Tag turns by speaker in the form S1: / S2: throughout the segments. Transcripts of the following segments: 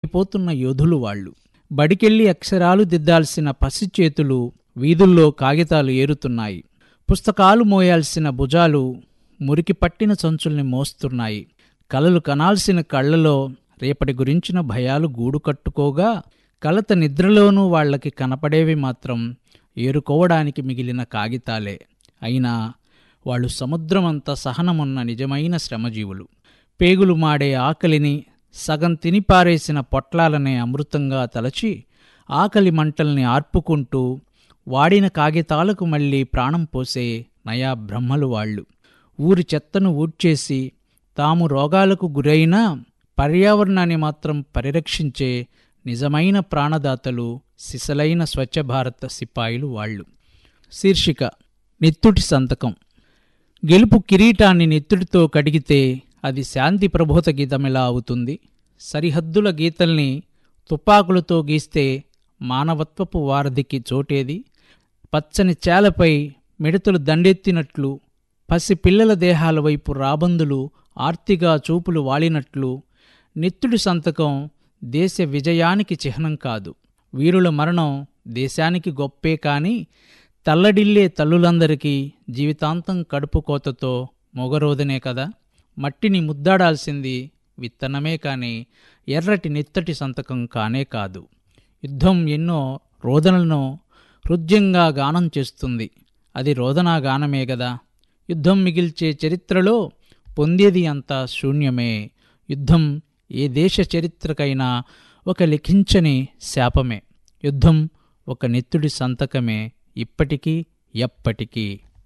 S1: చెలరేగిపోతున్న యోధులు వాళ్ళు బడికెళ్ళి అక్షరాలు దిద్దాల్సిన పసి చేతులు వీధుల్లో కాగితాలు ఏరుతున్నాయి పుస్తకాలు మోయాల్సిన భుజాలు మురికి పట్టిన సంచుల్ని మోస్తున్నాయి కలలు కనాల్సిన కళ్ళలో రేపటి గురించిన భయాలు గూడు కట్టుకోగా కలత నిద్రలోనూ వాళ్ళకి కనపడేవి మాత్రం ఏరుకోవడానికి మిగిలిన కాగితాలే అయినా వాళ్ళు సముద్రమంత సహనమున్న నిజమైన శ్రమజీవులు పేగులు మాడే ఆకలిని సగం తినిపారేసిన పొట్లాలనే అమృతంగా తలచి ఆకలి మంటల్ని ఆర్పుకుంటూ వాడిన కాగితాలకు మళ్ళీ ప్రాణం పోసే నయా బ్రహ్మలు వాళ్ళు ఊరి చెత్తను ఊడ్చేసి తాము రోగాలకు గురైనా పర్యావరణాన్ని మాత్రం పరిరక్షించే నిజమైన ప్రాణదాతలు సిసలైన స్వచ్ఛ భారత సిపాయిలు వాళ్ళు శీర్షిక నెత్తుటి సంతకం గెలుపు కిరీటాన్ని నెత్తుడితో కడిగితే అది శాంతి ప్రబోధ గీతమిలా అవుతుంది సరిహద్దుల గీతల్ని తుపాకులతో గీస్తే మానవత్వపు వారధికి చోటేది పచ్చని చేలపై మిడతలు దండెత్తినట్లు పసి పిల్లల దేహాల వైపు రాబందులు ఆర్తిగా చూపులు వాలినట్లు నెత్తుడి సంతకం దేశ విజయానికి చిహ్నం కాదు వీరుల మరణం దేశానికి గొప్పే కాని తల్లడిల్లే తల్లులందరికీ జీవితాంతం కడుపు కోతతో మొగరోదనే కదా మట్టిని ముద్దాడాల్సింది విత్తనమే కాని ఎర్రటి నెత్తటి సంతకం కానే కాదు యుద్ధం ఎన్నో రోదనలను హృద్యంగా గానం చేస్తుంది అది రోదనా గానమే గదా యుద్ధం మిగిల్చే చరిత్రలో పొందేది అంతా శూన్యమే యుద్ధం ఏ దేశ చరిత్రకైనా ఒక లిఖించని శాపమే యుద్ధం ఒక నెత్తుడి సంతకమే ఇప్పటికీ ఎప్పటికీ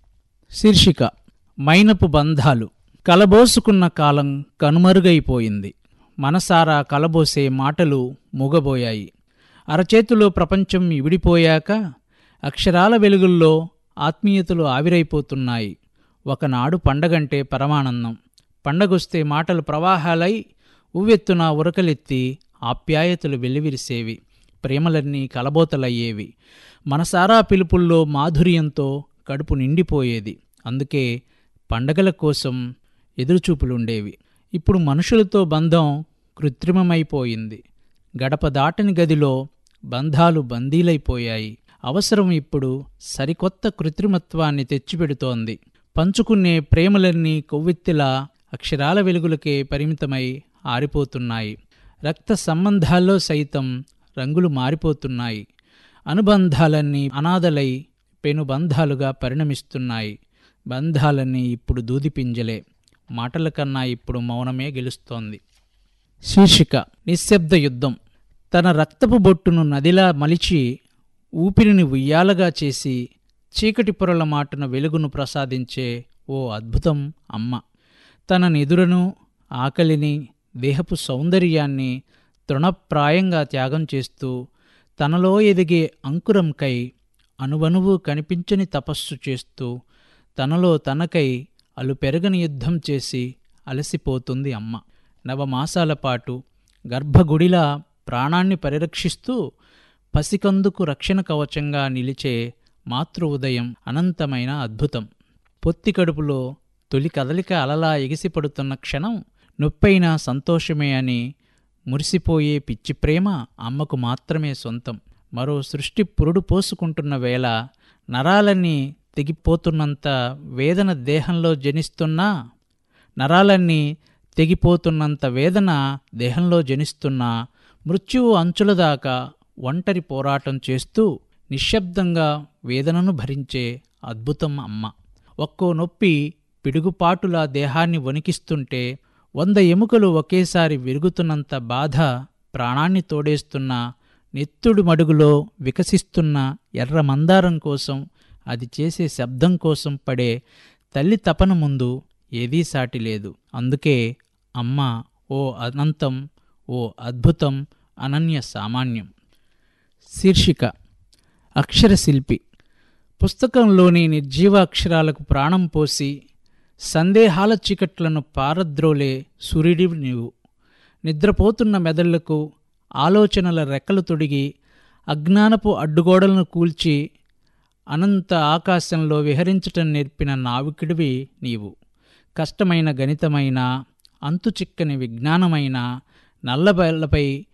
S1: శీర్షిక మైనపు బంధాలు కలబోసుకున్న కాలం కనుమరుగైపోయింది మనసారా కలబోసే మాటలు మూగబోయాయి అరచేతిలో ప్రపంచం ఇవిడిపోయాక అక్షరాల వెలుగుల్లో ఆత్మీయతలు ఆవిరైపోతున్నాయి ఒకనాడు పండగంటే పరమానందం పండగొస్తే మాటలు ప్రవాహాలై ఉవ్వెత్తున ఉరకలెత్తి ఆప్యాయతలు వెల్లివిరిసేవి ప్రేమలన్నీ కలబోతలయ్యేవి మనసారా పిలుపుల్లో మాధుర్యంతో కడుపు నిండిపోయేది అందుకే పండగల కోసం ఎదురుచూపులుండేవి ఇప్పుడు మనుషులతో బంధం కృత్రిమమైపోయింది గడప దాటని గదిలో బంధాలు బందీలైపోయాయి అవసరం ఇప్పుడు సరికొత్త కృత్రిమత్వాన్ని తెచ్చిపెడుతోంది పంచుకునే ప్రేమలన్నీ కొవ్వెత్తిలా అక్షరాల వెలుగులకే పరిమితమై ఆరిపోతున్నాయి రక్త సంబంధాల్లో సైతం రంగులు మారిపోతున్నాయి అనుబంధాలన్నీ అనాథలై పెనుబంధాలుగా పరిణమిస్తున్నాయి బంధాలన్నీ ఇప్పుడు దూదిపింజలే మాటల కన్నా ఇప్పుడు మౌనమే గెలుస్తోంది శీర్షిక నిశ్శబ్ద యుద్ధం తన రక్తపు బొట్టును నదిలా మలిచి ఊపిరిని ఉయ్యాలగా చేసి చీకటి పొరల మాటున వెలుగును ప్రసాదించే ఓ అద్భుతం అమ్మ తన నిదురను ఆకలిని దేహపు సౌందర్యాన్ని తృణప్రాయంగా త్యాగం చేస్తూ తనలో ఎదిగే అంకురంకై అణువణువు కనిపించని తపస్సు చేస్తూ తనలో తనకై అలు పెరగని యుద్ధం చేసి అలసిపోతుంది అమ్మ నవమాసాల పాటు గర్భగుడిలా ప్రాణాన్ని పరిరక్షిస్తూ పసికందుకు రక్షణ కవచంగా నిలిచే మాతృ ఉదయం అనంతమైన అద్భుతం పొత్తి కడుపులో తొలి కదలిక అలలా ఎగిసిపడుతున్న క్షణం నొప్పైనా సంతోషమే అని మురిసిపోయే పిచ్చి ప్రేమ అమ్మకు మాత్రమే సొంతం మరో సృష్టి పురుడు పోసుకుంటున్న వేళ నరాలన్నీ తెగిపోతున్నంత వేదన దేహంలో జనిస్తున్నా నరాలన్నీ తెగిపోతున్నంత వేదన దేహంలో జనిస్తున్నా మృత్యువు అంచుల దాకా ఒంటరి పోరాటం చేస్తూ నిశ్శబ్దంగా వేదనను భరించే అద్భుతం అమ్మ ఒక్కో నొప్పి పిడుగుపాటులా దేహాన్ని వణికిస్తుంటే వంద ఎముకలు ఒకేసారి విరుగుతున్నంత బాధ ప్రాణాన్ని తోడేస్తున్న నెత్తుడు మడుగులో వికసిస్తున్న ఎర్ర మందారం కోసం అది చేసే శబ్దం కోసం పడే తల్లి తపన ముందు ఏదీ సాటి లేదు అందుకే అమ్మ ఓ అనంతం ఓ అద్భుతం అనన్య సామాన్యం శీర్షిక అక్షరశిల్పి పుస్తకంలోని నిర్జీవ అక్షరాలకు ప్రాణం పోసి సందేహాల చీకట్లను పారద్రోలే సూర్యుడివి నీవు నిద్రపోతున్న మెదళ్లకు ఆలోచనల రెక్కలు తొడిగి అజ్ఞానపు అడ్డుగోడలను కూల్చి అనంత ఆకాశంలో విహరించటం నేర్పిన నావికుడివి నీవు కష్టమైన గణితమైన అంతుచిక్కని విజ్ఞానమైన నల్లబెల్లపై